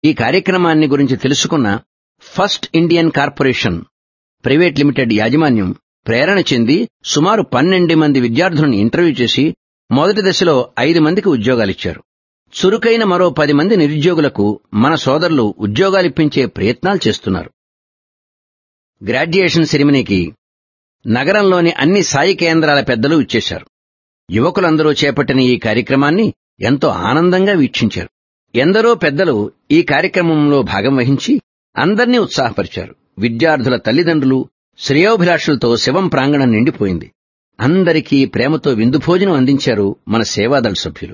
ఈ కార్యక్రమాన్ని గురించి తెలుసుకున్న first Indian corporation private limited యాజమాన్యం ప్రేరణ చెంది సుమారు పన్నెండు మంది విద్యార్థులను ఇంటర్వ్యూ చేసి మొదటి దశలో ఐదు మందికి ఉద్యోగాలిచ్చారు చురుకైన మరో పది మంది నిరుద్యోగులకు మన సోదరులు ఉద్యోగాలిప్పించే ప్రయత్నాలు చేస్తున్నారు గ్రాడ్యుయేషన్ సెరిమనీకి నగరంలోని అన్ని సాయి కేంద్రాల పెద్దలు ఇచ్చేశారు యువకులందరూ చేపట్టిన ఈ కార్యక్రమాన్ని ఎంతో ఆనందంగా వీక్షించారు ఎందరో పెద్దలు ఈ కార్యక్రమంలో భాగం వహించి అందర్నీ ఉత్సాహపరిచారు విద్యార్థుల తల్లిదండ్రులు శ్రేయోభిలాషులతో శివం ప్రాంగణం నిండిపోయింది అందరికీ ప్రేమతో విందు భోజనం అందించారు మన సేవాదళ సభ్యులు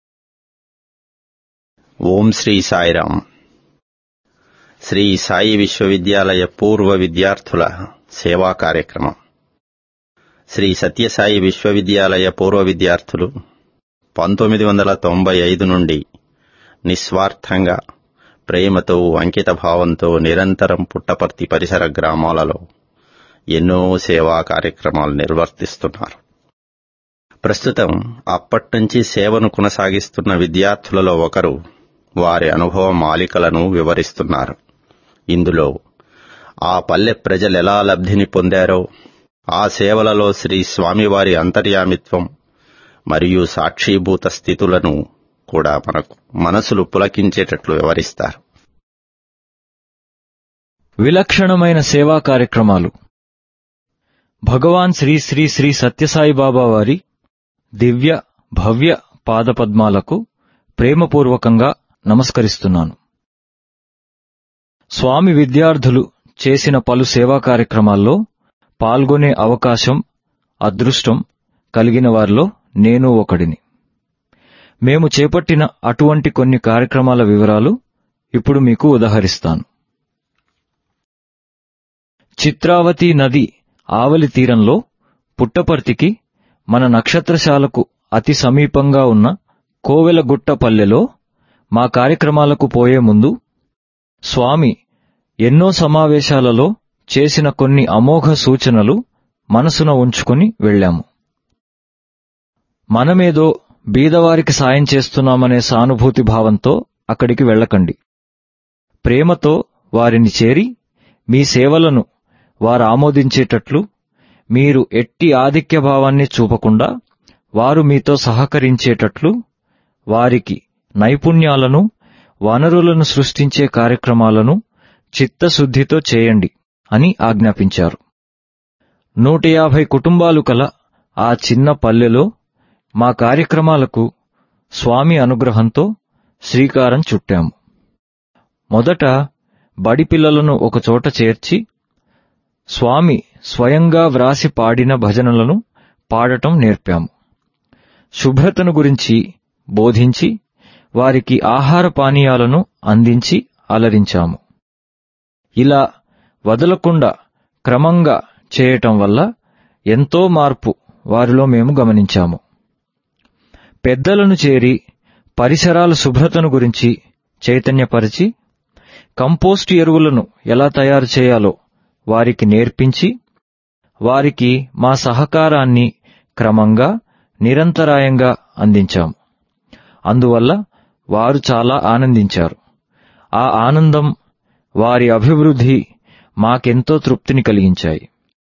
ఓం శ్రీ సాయిరాం శ్రీ సాయి విశ్వవిద్యాలయ పూర్వ విద్యార్థుల సేవా కార్యక్రమం శ్రీ సత్యసాయి విశ్వవిద్యాలయ పూర్వ విద్యార్థులు పంతొమ్మిది వందల తొంభై ఐదు నుండి నిస్వార్థంగా ప్రేమతో అంకిత భావంతో నిరంతరం పుట్టపర్తి పరిసర గ్రామాలలో ఎన్నో సేవా కార్యక్రమాలు నిర్వర్తిస్తున్నారు ప్రస్తుతం అప్పట్నుంచి సేవను కొనసాగిస్తున్న విద్యార్థులలో ఒకరు వారి అనుభవ మాలికలను వివరిస్తున్నారు ఇందులో ఆ పల్లె ప్రజలెలా లబ్ధిని పొందారో ఆ సేవలలో శ్రీ స్వామివారి అంతర్యామిత్వం మరియు సాక్షీభూత స్థితులను కూడా మనకు మనసులు పులకించేటట్లు వివరిస్తారు విలక్షణమైన సేవా కార్యక్రమాలు భగవాన్ శ్రీ శ్రీ శ్రీ సత్యసాయి బాబా వారి దివ్య భవ్య పాదపద్మాలకు ప్రేమపూర్వకంగా నమస్కరిస్తున్నాను స్వామి విద్యార్థులు చేసిన పలు సేవా కార్యక్రమాల్లో పాల్గొనే అవకాశం అదృష్టం కలిగిన వారిలో నేను ఒకడిని మేము చేపట్టిన అటువంటి కొన్ని కార్యక్రమాల వివరాలు ఇప్పుడు మీకు ఉదహరిస్తాను చిత్రావతి నది ఆవలి తీరంలో పుట్టపర్తికి మన నక్షత్రశాలకు అతి సమీపంగా ఉన్న కోవెలగుట్ట పల్లెలో మా కార్యక్రమాలకు పోయే ముందు స్వామి ఎన్నో సమావేశాలలో చేసిన కొన్ని అమోఘ సూచనలు మనసున ఉంచుకుని వెళ్ళాము మనమేదో బీదవారికి సాయం చేస్తున్నామనే సానుభూతి భావంతో అక్కడికి వెళ్ళకండి ప్రేమతో వారిని చేరి మీ సేవలను వారు ఆమోదించేటట్లు మీరు ఎట్టి ఆధిక్య భావాన్ని చూపకుండా వారు మీతో సహకరించేటట్లు వారికి నైపుణ్యాలను వనరులను సృష్టించే కార్యక్రమాలను చిత్తశుద్ధితో చేయండి అని ఆజ్ఞాపించారు నూట యాభై కుటుంబాలు కల ఆ చిన్న పల్లెలో మా కార్యక్రమాలకు స్వామి అనుగ్రహంతో శ్రీకారం చుట్టాము మొదట బడి పిల్లలను ఒకచోట చేర్చి స్వామి స్వయంగా వ్రాసి పాడిన భజనలను పాడటం నేర్పాము శుభ్రతను గురించి బోధించి వారికి ఆహార పానీయాలను అందించి అలరించాము ఇలా వదలకుండా క్రమంగా చేయటం వల్ల ఎంతో మార్పు వారిలో మేము గమనించాము పెద్దలను చేరి పరిసరాల శుభ్రతను గురించి చైతన్యపరిచి కంపోస్ట్ ఎరువులను ఎలా తయారు చేయాలో వారికి నేర్పించి వారికి మా సహకారాన్ని క్రమంగా నిరంతరాయంగా అందించాము అందువల్ల వారు చాలా ఆనందించారు ఆ ఆనందం వారి అభివృద్ధి మాకెంతో తృప్తిని కలిగించాయి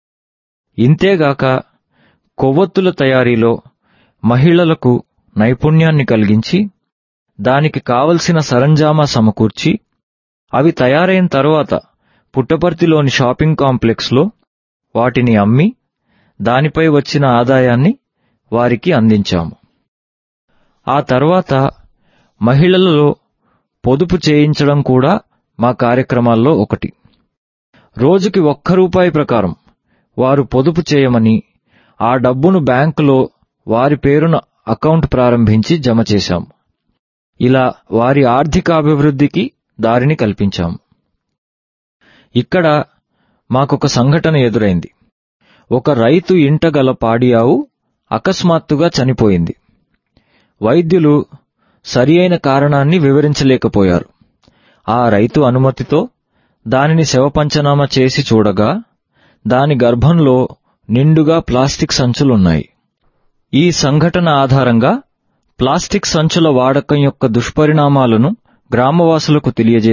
ఇంతేగాక కొవ్వొత్తుల తయారీలో మహిళలకు నైపుణ్యాన్ని కలిగించి దానికి కావలసిన సరంజామా సమకూర్చి అవి తయారైన తరువాత పుట్టపర్తిలోని షాపింగ్ కాంప్లెక్స్లో వాటిని అమ్మి దానిపై వచ్చిన ఆదాయాన్ని వారికి అందించాము ఆ తర్వాత మహిళలలో పొదుపు చేయించడం కూడా మా కార్యక్రమాల్లో ఒకటి రోజుకి ఒక్క రూపాయి ప్రకారం వారు పొదుపు చేయమని ఆ డబ్బును బ్యాంకులో వారి పేరున అకౌంట్ ప్రారంభించి జమ చేశాం ఇలా వారి ఆర్థికాభివృద్ధికి దారిని కల్పించాం ఇక్కడ మాకొక సంఘటన ఎదురైంది ఒక రైతు ఇంట గల పాడియావు అకస్మాత్తుగా చనిపోయింది వైద్యులు సరి అయిన కారణాన్ని వివరించలేకపోయారు ఆ రైతు అనుమతితో దానిని శవపంచనామా చేసి చూడగా దాని గర్భంలో నిండుగా ప్లాస్టిక్ సంచులున్నాయి ఈ సంఘటన ఆధారంగా ప్లాస్టిక్ సంచుల వాడకం యొక్క దుష్పరిణామాలను గ్రామవాసులకు తెలియజేసి